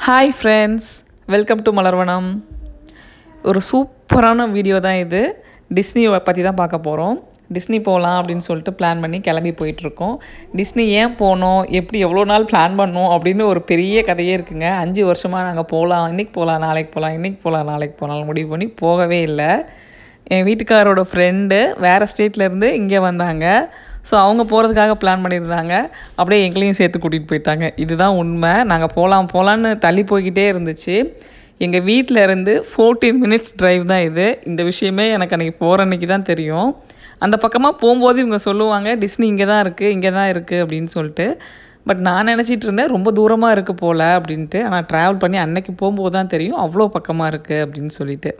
Hi friends welcome to Malarvanam ஒரு சூப்பரான video தான் இது டிஸ்னியை பற்றி தான் பார்க்க போகிறோம் டிஸ்னி போகலாம் அப்படின்னு சொல்லிட்டு பிளான் பண்ணி கிளம்பி போயிட்டுருக்கோம் டிஸ்னி ஏன் போனோம் எப்படி எவ்வளோ நாள் பிளான் பண்ணோம் அப்படின்னு ஒரு பெரிய கதையே இருக்குங்க அஞ்சு வருஷமாக நாங்கள் போகலாம் இன்றைக்கி போகலாம் நாளைக்கு போகலாம் இன்றைக்கி போகலாம் நாளைக்கு போகலாம் முடிவு பண்ணி போகவே இல்லை என் வீட்டுக்காரோட ஃப்ரெண்டு வேறு ஸ்டேட்லேருந்து இங்கே வந்தாங்க ஸோ அவங்க போகிறதுக்காக பிளான் பண்ணியிருந்தாங்க அப்படியே எங்களையும் சேர்த்து கூட்டிகிட்டு போயிட்டாங்க இதுதான் உண்மை நாங்கள் போகலாம் போகலான்னு தள்ளி போய்கிட்டே இருந்துச்சு எங்கள் வீட்டில் இருந்து ஃபோர்டீன் மினிட்ஸ் டிரைவ் தான் இது இந்த விஷயமே எனக்கு அன்றைக்கி போகிற அன்றைக்கி தான் தெரியும் அந்த பக்கமாக போகும்போது இவங்க சொல்லுவாங்க டிஸ்னி இங்கே தான் இருக்குது இங்கே தான் இருக்குது அப்படின்னு சொல்லிட்டு பட் நான் நினச்சிட்டு இருந்தேன் ரொம்ப தூரமாக இருக்குது போல் அப்படின்ட்டு ஆனால் ட்ராவல் பண்ணி அன்னைக்கு போகும்போது தான் தெரியும் அவ்வளோ பக்கமாக இருக்குது அப்படின்னு சொல்லிட்டு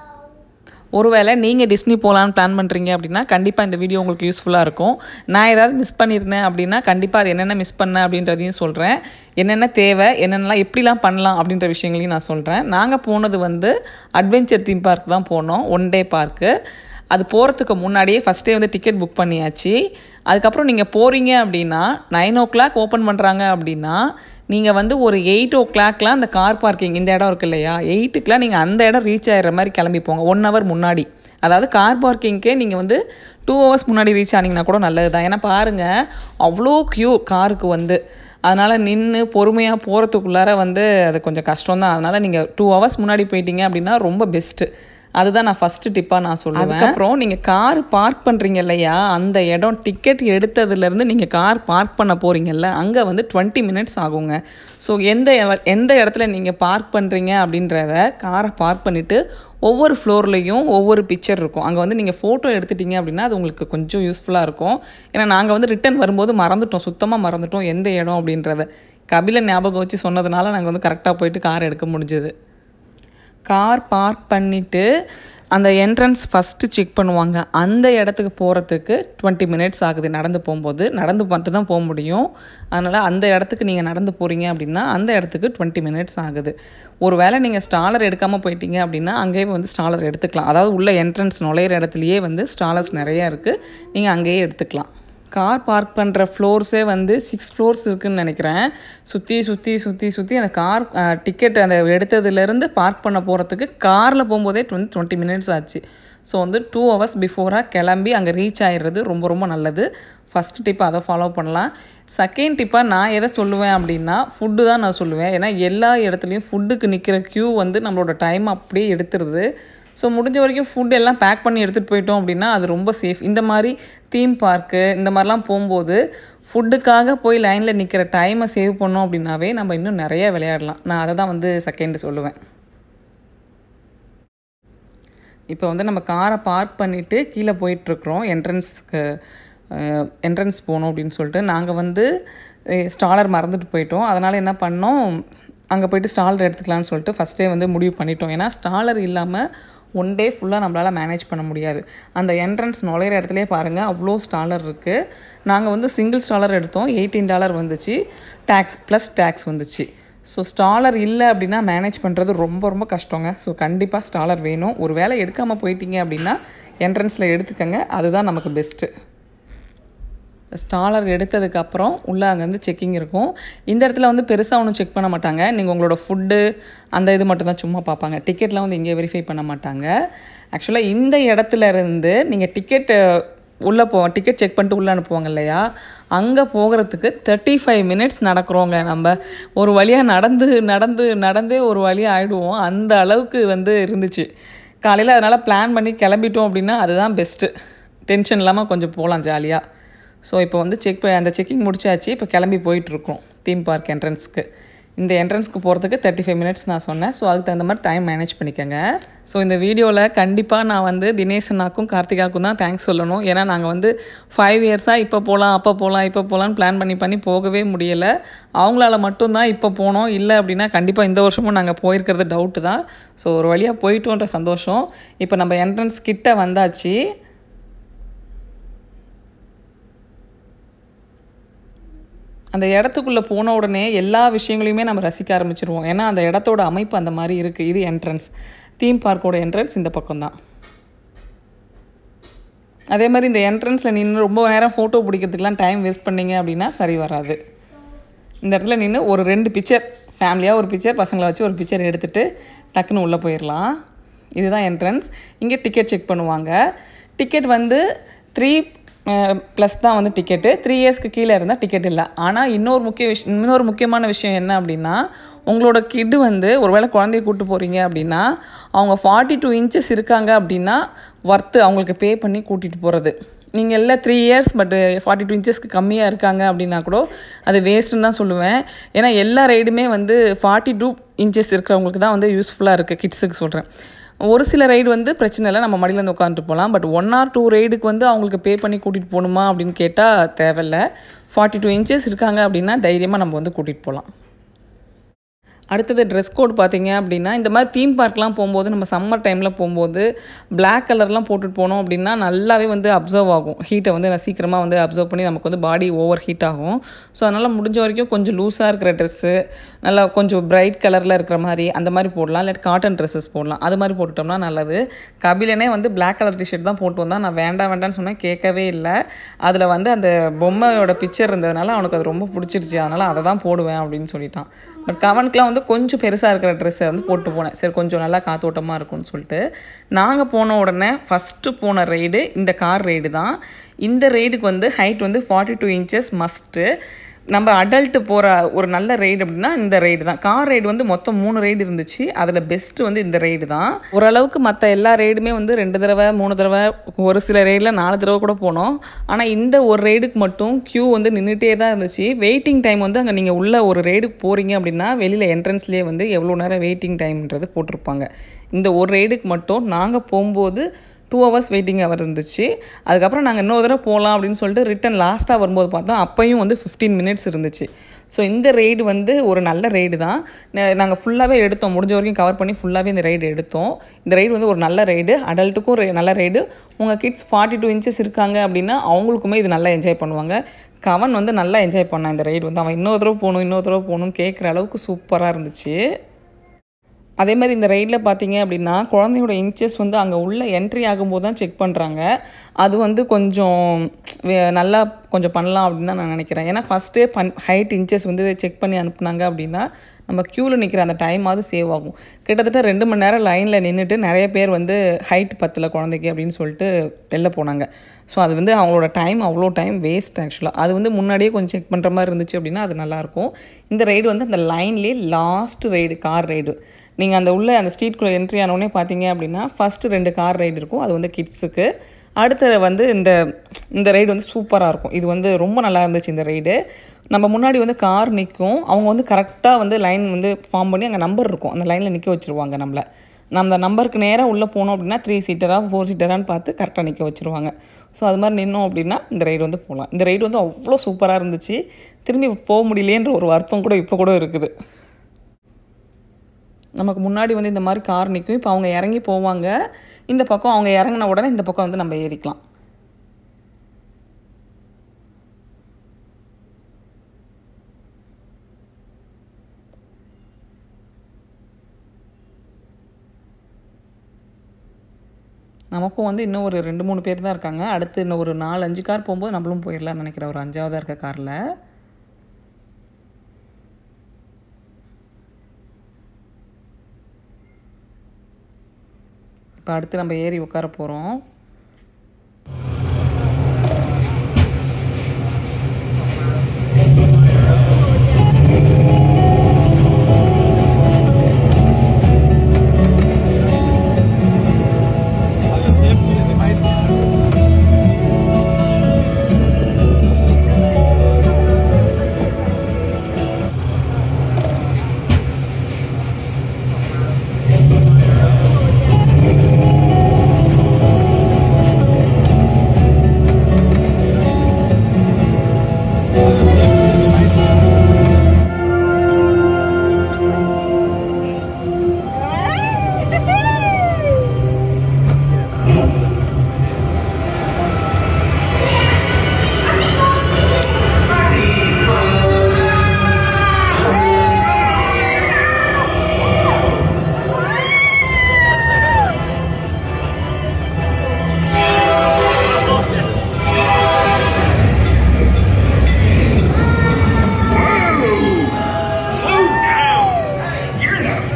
ஒருவேளை நீங்கள் டிஸ்னி போகலான்னு பிளான் பண்ணுறீங்க அப்படின்னா கண்டிப்பாக இந்த வீடியோ உங்களுக்கு யூஸ்ஃபுல்லாக இருக்கும் நான் ஏதாவது மிஸ் பண்ணியிருந்தேன் அப்படின்னா கண்டிப்பாக அது என்னென்ன மிஸ் பண்ணேன் அப்படின்றதையும் சொல்கிறேன் என்னென்ன தேவை என்னென்னலாம் எப்படிலாம் பண்ணலாம் அப்படின்ற விஷயங்களையும் நான் சொல்கிறேன் நாங்கள் போனது வந்து அட்வென்ச்சர் தீம் பார்க் தான் போனோம் ஒன் டே பார்க்கு அது போகிறதுக்கு முன்னாடியே ஃபஸ்ட்டே வந்து டிக்கெட் புக் பண்ணியாச்சு அதுக்கப்புறம் நீங்கள் போகிறீங்க அப்படின்னா நைன் ஓ கிளாக் ஓப்பன் பண்ணுறாங்க அப்படின்னா நீங்கள் வந்து ஒரு எயிட் ஓ கிளாக்லாம் அந்த கார் பார்க்கிங் இந்த இடம் இருக்கு இல்லையா எயிட்டுக்கெலாம் நீங்கள் அந்த இடம் ரீச் ஆகிற மாதிரி கிளம்பி போங்க ஒன் ஹவர் முன்னாடி அதாவது கார் பார்க்கிங்க்கே நீங்கள் வந்து டூ ஹவர்ஸ் முன்னாடி ரீச் ஆனீங்கன்னா கூட நல்லது தான் ஏன்னா பாருங்கள் அவ்வளோ க்யூ காருக்கு வந்து அதனால் நின்று பொறுமையாக போகிறதுக்குள்ளார வந்து அது கொஞ்சம் கஷ்டம் தான் அதனால் நீங்கள் டூ ஹவர்ஸ் முன்னாடி போயிட்டீங்க அப்படின்னா ரொம்ப பெஸ்ட்டு அதுதான் நான் ஃபஸ்ட்டு டிப்பாக நான் சொல்லுவேன் அதுக்கப்புறம் நீங்கள் கார் பார்க் பண்ணுறீங்க இல்லையா அந்த இடம் டிக்கெட் எடுத்ததுலேருந்து நீங்கள் கார் பார்க் பண்ண போகிறீங்கல்ல அங்கே வந்து டுவெண்ட்டி மினிட்ஸ் ஆகுங்க ஸோ எந்த எந்த இடத்துல நீங்கள் பார்க் பண்ணுறீங்க அப்படின்றத காரை பார்க் பண்ணிவிட்டு ஒவ்வொரு ஃப்ளோர்லேயும் ஒவ்வொரு பிக்சர் இருக்கும் அங்கே வந்து நீங்கள் ஃபோட்டோ எடுத்துட்டீங்க அப்படின்னா அது உங்களுக்கு கொஞ்சம் யூஸ்ஃபுல்லாக இருக்கும் ஏன்னா நாங்கள் வந்து ரிட்டன் வரும்போது மறந்துட்டோம் சுத்தமாக மறந்துட்டோம் எந்த இடம் அப்படின்றத கபில ஞாபகம் வச்சு சொன்னதுனால நாங்கள் வந்து கரெக்டாக போயிட்டு கார் எடுக்க முடிஞ்சது கார் பார்க் பண்ணிவிட்டு அந்த என்ட்ரன்ஸ் ஃபஸ்ட்டு செக் பண்ணுவாங்க அந்த இடத்துக்கு போகிறதுக்கு டுவெண்ட்டி மினிட்ஸ் ஆகுது நடந்து போகும்போது நடந்து மட்டும் தான் போக முடியும் அதனால் அந்த இடத்துக்கு நீங்கள் நடந்து போகிறீங்க அப்படின்னா அந்த இடத்துக்கு டுவெண்ட்டி மினிட்ஸ் ஆகுது ஒரு வேளை நீங்கள் ஸ்டாலர் எடுக்காமல் போயிட்டீங்க அப்படின்னா அங்கேயே வந்து ஸ்டாலர் எடுத்துக்கலாம் அதாவது உள்ள என்ட்ரன்ஸ் நுழையிற இடத்துலையே வந்து ஸ்டாலர்ஸ் நிறையா இருக்குது நீங்கள் அங்கேயே எடுத்துக்கலாம் கார் பார்க் பண்ணுற ஃப்ளோர்ஸே வந்து சிக்ஸ் ஃப்ளோர்ஸ் இருக்குதுன்னு நினைக்கிறேன் சுற்றி சுற்றி சுற்றி சுற்றி அந்த கார் டிக்கெட் அந்த எடுத்ததுலேருந்து பார்க் பண்ண போகிறதுக்கு காரில் போகும்போதே டுவெண்ட்டி டுவெண்ட்டி மினிட்ஸ் ஆச்சு ஸோ வந்து டூ ஹவர்ஸ் பிஃபோராக கிளம்பி அங்கே ரீச் ஆகிடுறது ரொம்ப ரொம்ப நல்லது ஃபஸ்ட் டிப் அதை ஃபாலோ பண்ணலாம் செகண்ட் டிப்பாக நான் எதை சொல்லுவேன் அப்படின்னா ஃபுட்டு தான் நான் சொல்லுவேன் ஏன்னா எல்லா இடத்துலையும் ஃபுட்டுக்கு நிற்கிற க்யூ வந்து நம்மளோட டைம் அப்படியே எடுத்துருது ஸோ முடிஞ்ச வரைக்கும் ஃபுட் எல்லாம் பேக் பண்ணி எடுத்துகிட்டு போயிட்டோம் அப்படின்னா அது ரொம்ப சேஃப் இந்த மாதிரி தீம் பார்க்கு இந்த மாதிரிலாம் போகும்போது ஃபுட்டுக்காக போய் லைனில் நிற்கிற டைமை சேவ் பண்ணோம் அப்படின்னாவே நம்ம இன்னும் நிறைய விளையாடலாம் நான் அதை தான் வந்து செகண்ட் சொல்லுவேன் இப்போ வந்து நம்ம காரை பார்க் பண்ணிவிட்டு கீழே போயிட்டுருக்குறோம் என்ட்ரன்ஸ்க்கு என்ட்ரன்ஸ் போகணும் அப்படின்னு சொல்லிட்டு நாங்கள் வந்து ஸ்டாலர் மறந்துட்டு போயிட்டோம் அதனால் என்ன பண்ணோம் அங்கே போயிட்டு ஸ்டாலர் எடுத்துக்கலான்னு சொல்லிட்டு ஃபஸ்ட்டே வந்து முடிவு பண்ணிட்டோம் ஏன்னா ஸ்டாலர் இல்லாமல் ஒன் டே ஃபுல்லாக நம்மளால் மேனேஜ் பண்ண முடியாது அந்த என்ட்ரன்ஸ் நுழையிற இடத்துலேயே பாருங்கள் அவ்வளோ ஸ்டாலர் இருக்குது நாங்கள் வந்து சிங்கிள் ஸ்டாலர் எடுத்தோம் எயிட்டீன் டாலர் வந்துச்சு டேக்ஸ் ப்ளஸ் டேக்ஸ் வந்துச்சு ஸோ ஸ்டாலர் இல்லை அப்படின்னா மேனேஜ் பண்ணுறது ரொம்ப ரொம்ப கஷ்டங்க ஸோ கண்டிப்பாக ஸ்டாலர் வேணும் ஒரு வேளை எடுக்காமல் போயிட்டீங்க அப்படின்னா என்ட்ரன்ஸில் எடுத்துக்கங்க அதுதான் நமக்கு பெஸ்ட்டு ஸ்டாலர் எடுத்ததுக்கப்புறம் உள்ளே அங்கே வந்து செக்கிங் இருக்கும் இந்த இடத்துல வந்து பெருசாக ஒன்றும் செக் பண்ண மாட்டாங்க நீங்கள் உங்களோட ஃபுட்டு அந்த இது மட்டும் தான் சும்மா பார்ப்பாங்க டிக்கெட்லாம் வந்து இங்கே வெரிஃபை பண்ண மாட்டாங்க ஆக்சுவலாக இந்த இடத்துல இருந்து நீங்கள் டிக்கெட்டு உள்ளே போ டிக்கெட் செக் பண்ணிட்டு உள்ளே அனுப்புவாங்க இல்லையா அங்கே போகிறதுக்கு தேர்ட்டி ஃபைவ் மினிட்ஸ் நடக்கிறோங்க நம்ம ஒரு வழியாக நடந்து நடந்து நடந்தே ஒரு வழியாக ஆகிடுவோம் அந்த அளவுக்கு வந்து இருந்துச்சு காலையில் அதனால் பிளான் பண்ணி கிளம்பிட்டோம் அப்படின்னா அதுதான் பெஸ்ட்டு டென்ஷன் இல்லாமல் கொஞ்சம் போகலாம் ஜாலியாக ஸோ இப்போ வந்து செக் அந்த செக்கிங் முடிச்சாச்சு இப்போ கிளம்பி போயிட்டுருக்கோம் தீம் பார்க் என்ட்ரன்ஸ்க்கு இந்த என்ட்ரன்ஸ்க்கு போகிறதுக்கு தேர்ட்டி ஃபைவ் மினிட்ஸ் நான் சொன்னேன் ஸோ அதுக்கு தகுந்த மாதிரி டைம் மேனேஜ் பண்ணிக்கோங்க ஸோ இந்த வீடியோவில் கண்டிப்பாக நான் வந்து தினேசனாக்கும் கார்த்திகாவுக்கும் தான் தேங்க்ஸ் சொல்லணும் ஏன்னா நாங்கள் வந்து ஃபைவ் இயர்ஸாக இப்போ போகலாம் அப்போ போகலாம் இப்போ போகலான்னு பிளான் பண்ணி பண்ணி போகவே முடியலை அவங்களால மட்டும்தான் இப்போ போனோம் இல்லை அப்படின்னா கண்டிப்பாக இந்த வருஷமும் நாங்கள் போயிருக்கிறது டவுட்டு தான் ஸோ ஒரு வழியாக போயிட்டோன்ற சந்தோஷம் இப்போ நம்ம என்ட்ரன்ஸ் கிட்ட வந்தாச்சு அந்த இடத்துக்குள்ளே போன உடனே எல்லா விஷயங்களையுமே நம்ம ரசிக்க ஆரம்பிச்சிருவோம் ஏன்னா அந்த இடத்தோட அமைப்பு அந்த மாதிரி இருக்குது இது என்ட்ரன்ஸ் தீம் பார்க்கோட என்ட்ரன்ஸ் இந்த பக்கம் தான் அதே மாதிரி இந்த என்ட்ரன்ஸில் நின்று ரொம்ப நேரம் ஃபோட்டோ பிடிக்கிறதுக்கெலாம் டைம் வேஸ்ட் பண்ணிங்க அப்படின்னா சரி வராது இந்த இடத்துல நின்று ஒரு ரெண்டு பிக்சர் ஃபேமிலியாக ஒரு பிக்சர் பசங்களை வச்சு ஒரு பிக்சர் எடுத்துகிட்டு டக்குன்னு உள்ளே போயிடலாம் இதுதான் என்ட்ரன்ஸ் இங்கே டிக்கெட் செக் பண்ணுவாங்க டிக்கெட் வந்து த்ரீ ப்ளஸ் தான் வந்து டிக்கெட்டு த்ரீ இயர்ஸ்க்கு கீழே இருந்தால் டிக்கெட் இல்லை ஆனால் இன்னொரு முக்கிய விஷயம் இன்னொரு முக்கியமான விஷயம் என்ன அப்படின்னா உங்களோட கிட்டு வந்து ஒருவேளை குழந்தைய கூட்டு போகிறீங்க அப்படின்னா அவங்க ஃபார்ட்டி டூ இன்ச்சஸ் இருக்காங்க அப்படின்னா ஒர்த்து அவங்களுக்கு பே பண்ணி கூட்டிகிட்டு போகிறது நீங்கள் எல்லாம் three years but forty two இன்ச்சஸ்க்கு கம்மியாக இருக்காங்க அப்படின்னா கூட அது வேஸ்ட்டுன்னு தான் சொல்லுவேன் ஏன்னா எல்லா ரைடுமே வந்து ஃபார்ட்டி டூ இன்ச்சஸ் இருக்கிறவங்களுக்கு தான் வந்து யூஸ்ஃபுல்லாக இருக்குது கிட்ஸுக்கு சொல்கிறேன் ஒரு சில ரைடு வந்து பிரச்சனை இல்லை நம்ம மடியில் வந்து உட்காந்துட்டு போகலாம் பட் ஒன் ஆர் டூ ரைடுக்கு வந்து அவங்களுக்கு பே பண்ணி கூட்டிகிட்டு போகணுமா அப்படின்னு கேட்டால் தேவையில்ல ஃபார்ட்டி டூ இன்ச்சஸ் இருக்காங்க அப்படின்னா தைரியமாக நம்ம வந்து கூட்டிகிட்டு போகலாம் அடுத்தது ட்ரெஸ் கோட் பார்த்தீங்க அப்படின்னா இந்த மாதிரி தீம் பார்க்லாம் போகும்போது நம்ம சம்மர் டைமில் போகும்போது பிளாக் கலர்லாம் போட்டுட்டு போனோம் அப்படின்னா நல்லாவே வந்து அப்சர்வ் ஆகும் ஹீட்டை வந்து நான் சீக்கிரமாக வந்து அப்சர்வ் பண்ணி நமக்கு வந்து பாடி ஓவர் ஹீட் ஆகும் ஸோ அதனால் முடிஞ்ச வரைக்கும் கொஞ்சம் லூஸாக இருக்கிற ட்ரெஸ்ஸு நல்லா கொஞ்சம் பிரைட் கலரில் இருக்கிற மாதிரி அந்த மாதிரி போடலாம் இல்லாட்டி காட்டன் ட்ரெஸ்ஸஸ் போடலாம் அது மாதிரி போட்டுட்டோம்னா நல்லது கபிலனே வந்து பிளாக் கலர் டிஷர்ட் தான் போட்டு வந்தான் நான் வேண்டாம் வேண்டாம்னு சொன்னேன் கேட்கவே இல்லை அதில் வந்து அந்த பொம்மையோட பிக்சர் இருந்ததுனால அவனுக்கு அது ரொம்ப பிடிச்சிருச்சு அதனால் அதை தான் போடுவேன் அப்படின்னு சொல்லிட்டான் பட் கவனுக்குலாம் வந்து கொஞ்சம் பெருசாக இருக்கிற ட்ரெஸ்ஸை வந்து போட்டு போனேன் சரி கொஞ்சம் நல்லா காத்தோட்டமாக இருக்கும்னு சொல்லிட்டு நாங்கள் போன உடனே ஃபஸ்ட்டு போன ரைடு இந்த கார் ரைடு தான் இந்த ரைடுக்கு வந்து ஹைட் வந்து ஃபார்ட்டி டூ இன்ச்சஸ் மஸ்ட்டு நம்ம அடல்ட்டு போகிற ஒரு நல்ல ரைடு அப்படின்னா இந்த ரைடு தான் கார் ரைடு வந்து மொத்தம் மூணு ரைடு இருந்துச்சு அதில் பெஸ்ட்டு வந்து இந்த ரைடு தான் ஓரளவுக்கு மற்ற எல்லா ரைடுமே வந்து ரெண்டு தடவை மூணு தடவை ஒரு சில ரைடில் நாலு தடவை கூட போனோம் ஆனால் இந்த ஒரு ரைடுக்கு மட்டும் க்யூ வந்து நின்றுட்டே தான் இருந்துச்சு வெயிட்டிங் டைம் வந்து அங்கே நீங்கள் உள்ள ஒரு ரைடுக்கு போகிறீங்க அப்படின்னா வெளியில் என்ட்ரன்ஸ்லேயே வந்து எவ்வளோ நேரம் வெயிட்டிங் டைம்ன்றது போட்டிருப்பாங்க இந்த ஒரு ரைடுக்கு மட்டும் நாங்கள் போகும்போது டூ ஹவர்ஸ் வெயிட்டிங் அவர் இருந்துச்சு அதுக்கப்புறம் நாங்கள் இன்னொரு தடவை போகலாம் அப்படின்னு சொல்லிட்டு ரிட்டன் லாஸ்ட்டாக வரும்போது பார்த்தோம் அப்பையும் வந்து ஃபிஃப்டீன் மினிட்ஸ் இருந்துச்சு ஸோ இந்த ரைடு வந்து ஒரு நல்ல ரைடு தான் நாங்கள் ஃபுல்லாகவே எடுத்தோம் முடிஞ்ச வரைக்கும் கவர் பண்ணி ஃபுல்லாகவே இந்த ரைடு எடுத்தோம் இந்த ரைடு வந்து ஒரு நல்ல ரைடு அடல்ட்டுக்கும் ஒரு நல்ல ரைடு உங்கள் கிட்ஸ் ஃபார்ட்டி டூ இன்ச்சஸ் இருக்காங்க அப்படின்னா அவங்களுக்குமே இது நல்லா என்ஜாய் பண்ணுவாங்க கவன் வந்து நல்லா என்ஜாய் பண்ணான் இந்த ரைடு வந்து அவன் இன்னொரு தடவை போகணும் இன்னொரு தடவை போகணும்னு கேட்குற அளவுக்கு சூப்பராக இருந்துச்சு அதே மாதிரி இந்த ரைடில் பார்த்தீங்க அப்படின்னா குழந்தையோட இன்ச்சஸ் வந்து அங்கே உள்ள என்ட்ரி ஆகும்போது தான் செக் பண்ணுறாங்க அது வந்து கொஞ்சம் வே- நல்லா கொஞ்சம் பண்ணலாம் அப்படின்னு தான் நான் நினைக்கிறேன் ஏன்னா ஃபஸ்ட்டே பன் ஹைட் இன்ச்சஸ் வந்து செக் பண்ணி அனுப்புனாங்க அப்படின்னா நம்ம க்யூவில் நிற்கிற அந்த டைமாவது சேவ் ஆகும் கிட்டத்தட்ட ரெண்டு மணி நேரம் லைனில் நின்றுட்டு நிறைய பேர் வந்து ஹைட் பத்தில் குழந்தைக்கு அப்படின்னு சொல்லிட்டு வெளில போனாங்க ஸோ அது வந்து அவங்களோட டைம் அவ்வளோ டைம் வேஸ்ட் ஆக்சுவலாக அது வந்து முன்னாடியே கொஞ்சம் செக் பண்ணுற மாதிரி இருந்துச்சு அப்படின்னா அது நல்லாயிருக்கும் இந்த ரைடு வந்து அந்த லைன்லேயே லாஸ்ட் ரைடு கார் ரைடு நீங்கள் அந்த உள்ள அந்த ஸ்ட்ரீட்குள்ளே என்ட்ரி ஆனவுடனே பார்த்தீங்க அப்படின்னா ஃபஸ்ட்டு ரெண்டு கார் ரைடு இருக்கும் அது வந்து கிட்ஸுக்கு அடுத்த வந்து இந்த இந்த ரைடு வந்து சூப்பராக இருக்கும் இது வந்து ரொம்ப நல்லா இருந்துச்சு இந்த ரைடு நம்ம முன்னாடி வந்து கார் நிற்கும் அவங்க வந்து கரெக்டாக வந்து லைன் வந்து ஃபார்ம் பண்ணி அங்கே நம்பர் இருக்கும் அந்த லைனில் நிற்க வச்சுருவாங்க நம்மளை நம்ம அந்த நம்பருக்கு நேராக உள்ளே போனோம் அப்படின்னா த்ரீ சீட்டராக ஃபோர் சீட்டரான்னு பார்த்து கரெக்டாக நிற்க வச்சுருவாங்க ஸோ அது மாதிரி நின்னோம் அப்படின்னா இந்த ரைடு வந்து போகலாம் இந்த ரைடு வந்து அவ்வளோ சூப்பராக இருந்துச்சு திரும்பி போக முடியலையேன்ற ஒரு வருத்தம் கூட இப்போ கூட இருக்குது நமக்கு முன்னாடி வந்து இந்த மாதிரி கார் நிற்கும் இப்போ அவங்க இறங்கி போவாங்க இந்த பக்கம் அவங்க இறங்கின உடனே இந்த பக்கம் வந்து நம்ம ஏறிக்கலாம் நமக்கும் வந்து இன்னும் ஒரு ரெண்டு மூணு பேர் தான் இருக்காங்க அடுத்து இன்னும் ஒரு நாலு அஞ்சு கார் போகும்போது நம்மளும் போயிடலாம்னு நினைக்கிறேன் ஒரு அஞ்சாவதாக இருக்க காரில் இப்போ அடுத்து நம்ம ஏறி உட்கார போகிறோம்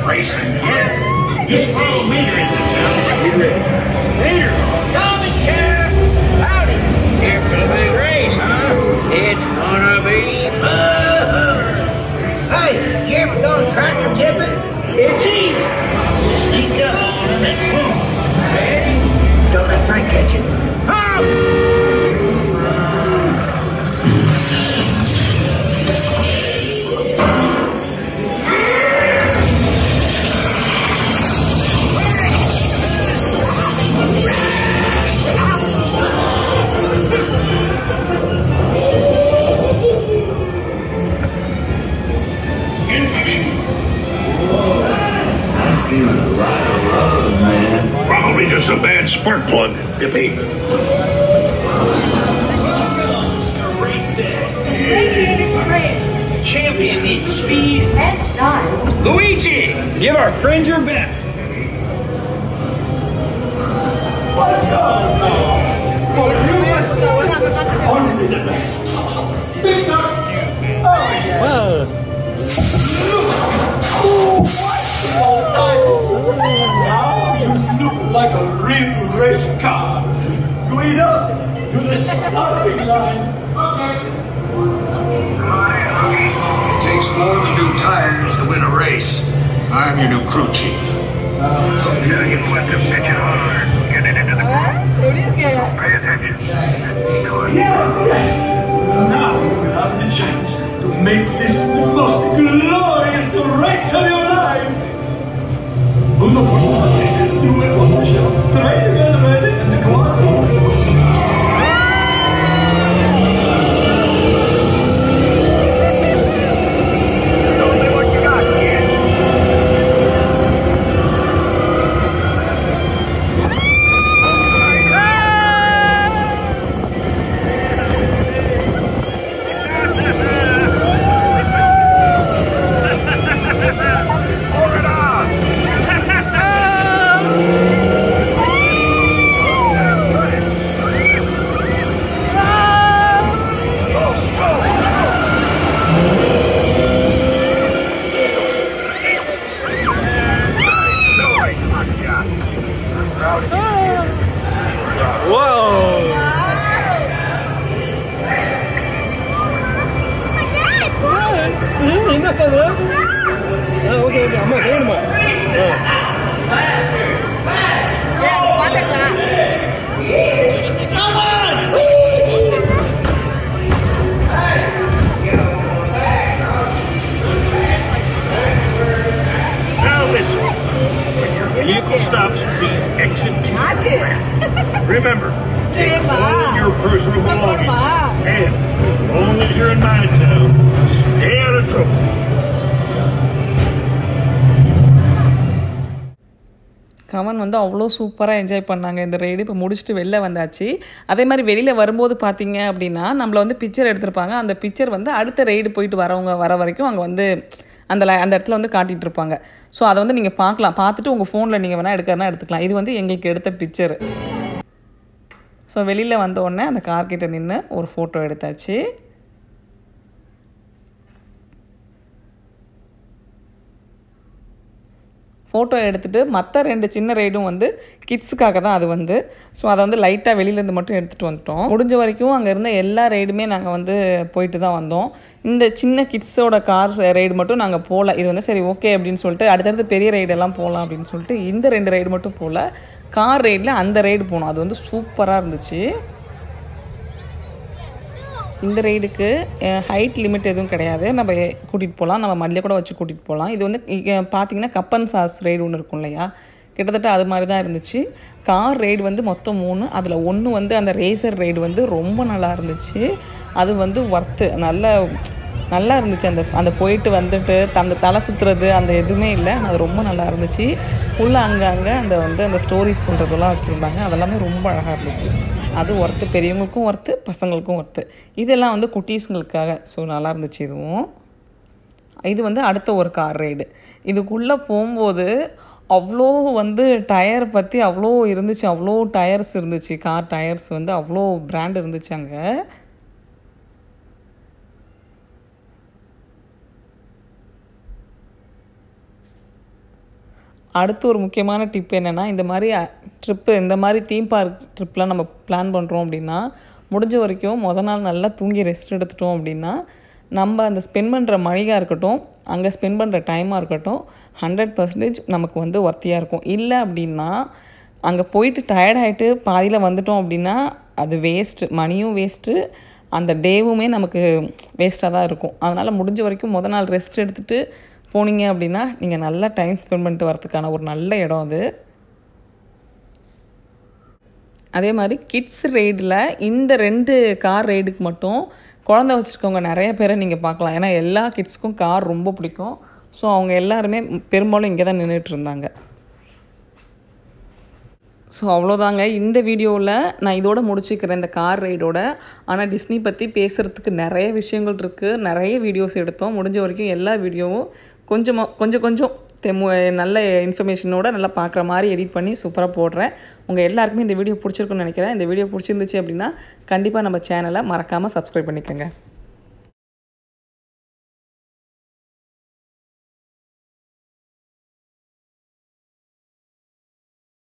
racing. Yeah. Just follow Mater into town when you're ready. Mater! Coming, Sheriff! Howdy! Here for the big race, huh? It's gonna be fun! Hey, you ever gone tractor tipping? It's easy. Sneak up on them and boom! Ready? Don't let Frank catch you. Hop! Incoming! I'm feeling a lot of love, man. Probably just a bad spark plug, Dippy. Radiator springs Champion needs speed. and style. Luigi, give our friend your best. Only the best. Now you look like a real race car. Going up to the starting line. It takes more than new tires to win a race. I'm your new crew chief. Yeah, you let them pitch it hard. Get it into the groove. Pay attention. Good. Yes, yes. Now you will have the chance to make this the most glorious race of your life. Uno por uno, due por uno, tre together, ready, and go on. Show me what you got, kid. Hold it on! Now listen. When your vehicle stops, please exit to the left. Remember, take all your personal belongings. And as long as you're in my town, stay out of trouble. கவன் வந்து அவ்வளோ சூப்பராக enjoy பண்ணாங்க இந்த ride இப்போ முடிச்சுட்டு வெளில வந்தாச்சு அதே மாதிரி வெளியில் வரும்போது பார்த்தீங்க அப்படின்னா நம்மளை வந்து பிக்சர் எடுத்திருப்பாங்க அந்த பிக்சர் வந்து அடுத்த ரைடு போயிட்டு வரவங்க வர வரைக்கும் அங்கே வந்து அந்த ல- அந்த இடத்துல வந்து காட்டிகிட்டு இருப்பாங்க ஸோ அதை வந்து நீங்கள் பார்க்கலாம் பார்த்துட்டு உங்கள் ஃபோனில் நீங்கள் வேணால் எடுக்கிறனா எடுத்துக்கலாம் இது வந்து எங்களுக்கு எடுத்த பிக்சர் ஸோ வெளியில் வந்த உடனே அந்த கார்கிட்ட நின்று ஒரு ஃபோட்டோ எடுத்தாச்சு ஃபோட்டோ எடுத்துகிட்டு மற்ற ரெண்டு சின்ன ரைடும் வந்து கிட்ஸுக்காக தான் அது வந்து ஸோ அதை வந்து லைட்டாக வெளியிலேருந்து மட்டும் எடுத்துகிட்டு வந்துட்டோம் முடிஞ்ச வரைக்கும் அங்கே இருந்த எல்லா ரைடுமே நாங்கள் வந்து போயிட்டு தான் வந்தோம் இந்த சின்ன கிட்ஸோட கார் ரைடு மட்டும் நாங்கள் போகல இது வந்து சரி ஓகே அப்படின்னு சொல்லிட்டு அடுத்தடுத்து பெரிய ரைடெல்லாம் போகலாம் அப்படின்னு சொல்லிட்டு இந்த ரெண்டு ரைடு மட்டும் போகல கார் ரைடில் அந்த ரைடு போனோம் அது வந்து சூப்பராக இருந்துச்சு இந்த ரைடுக்கு ஹைட் லிமிட் எதுவும் கிடையாது நம்ம கூட்டிகிட்டு போகலாம் நம்ம மல்லியை கூட வச்சு கூட்டிகிட்டு போகலாம் இது வந்து இங்க பார்த்தீங்கன்னா கப்பன் சாஸ் ரைடு ஒன்று இருக்கும் இல்லையா கிட்டத்தட்ட அது மாதிரி தான் இருந்துச்சு கார் ரைடு வந்து மொத்தம் மூணு அதில் ஒன்று வந்து அந்த ரேசர் ரைடு வந்து ரொம்ப நல்லா இருந்துச்சு அது வந்து ஒர்த்து நல்ல நல்லா இருந்துச்சு அந்த அந்த போயிட்டு வந்துட்டு அந்த தலை சுற்றுறது அந்த எதுவுமே இல்லை அது ரொம்ப நல்லா இருந்துச்சு உள்ளே அங்கே அங்கே அந்த வந்து அந்த ஸ்டோரிஸ் சொல்கிறதெல்லாம் வச்சுருந்தாங்க அதெல்லாமே ரொம்ப அழகாக இருந்துச்சு அது ஒர்த்து பெரியவங்களுக்கும் ஒர்த்து பசங்களுக்கும் ஒர்த்து இதெல்லாம் வந்து குட்டீஸுங்களுக்காக ஸோ நல்லா இருந்துச்சு இதுவும் இது வந்து அடுத்த ஒரு கார் ரைடு இதுக்குள்ளே போகும்போது அவ்வளோ வந்து டயர் பற்றி அவ்வளோ இருந்துச்சு அவ்வளோ டயர்ஸ் இருந்துச்சு கார் டயர்ஸ் வந்து அவ்வளோ பிராண்ட் இருந்துச்சு அங்கே அடுத்து ஒரு முக்கியமான டிப் என்னென்னா இந்த மாதிரி ட்ரிப்பு இந்த மாதிரி தீம் பார்க் ட்ரிப்லாம் நம்ம பிளான் பண்ணுறோம் அப்படின்னா முடிஞ்ச வரைக்கும் முத நாள் நல்லா தூங்கி ரெஸ்ட் எடுத்துட்டோம் அப்படின்னா நம்ம அந்த ஸ்பெண்ட் பண்ணுற மணியாக இருக்கட்டும் அங்கே ஸ்பெண்ட் பண்ணுற டைமாக இருக்கட்டும் ஹண்ட்ரட் பர்சன்டேஜ் நமக்கு வந்து ஒர்த்தியாக இருக்கும் இல்லை அப்படின்னா அங்கே போயிட்டு டயர்டாகிட்டு பாதியில் வந்துட்டோம் அப்படின்னா அது வேஸ்ட்டு மணியும் வேஸ்ட்டு அந்த டேவுமே நமக்கு வேஸ்ட்டாக தான் இருக்கும் அதனால் முடிஞ்ச வரைக்கும் முத நாள் ரெஸ்ட் எடுத்துகிட்டு போனீங்க அப்படின்னா நீங்கள் நல்லா டைம் ஸ்பெண்ட் பண்ணிட்டு வரதுக்கான ஒரு நல்ல இடம் அது அதே மாதிரி கிட்ஸ் ரைடில் இந்த ரெண்டு கார் ரைடுக்கு மட்டும் குழந்தை வச்சுருக்கவங்க நிறைய பேரை நீங்கள் பார்க்கலாம் ஏன்னா எல்லா கிட்ஸ்க்கும் கார் ரொம்ப பிடிக்கும் ஸோ அவங்க எல்லாருமே பெரும்பாலும் இங்கே தான் நின்றுட்டு இருந்தாங்க ஸோ அவ்வளோதாங்க இந்த வீடியோவில் நான் இதோட முடிச்சுக்கிறேன் இந்த கார் ரைடோட ஆனால் டிஸ்னி பற்றி பேசுகிறதுக்கு நிறைய விஷயங்கள் இருக்குது நிறைய வீடியோஸ் எடுத்தோம் முடிஞ்ச வரைக்கும் எல்லா வீடியோவும் கொஞ்சமாக கொஞ்சம் கொஞ்சம் தெமு நல்ல இன்ஃபர்மேஷனோட நல்லா பார்க்குற மாதிரி எடிட் பண்ணி சூப்பராக போடுறேன் உங்கள் எல்லாருக்குமே இந்த வீடியோ பிடிச்சிருக்குன்னு நினைக்கிறேன் இந்த வீடியோ பிடிச்சிருந்துச்சு அப்படின்னா கண்டிப்பாக நம்ம சேனலை மறக்காமல் சப்ஸ்கிரைப் பண்ணிக்கோங்க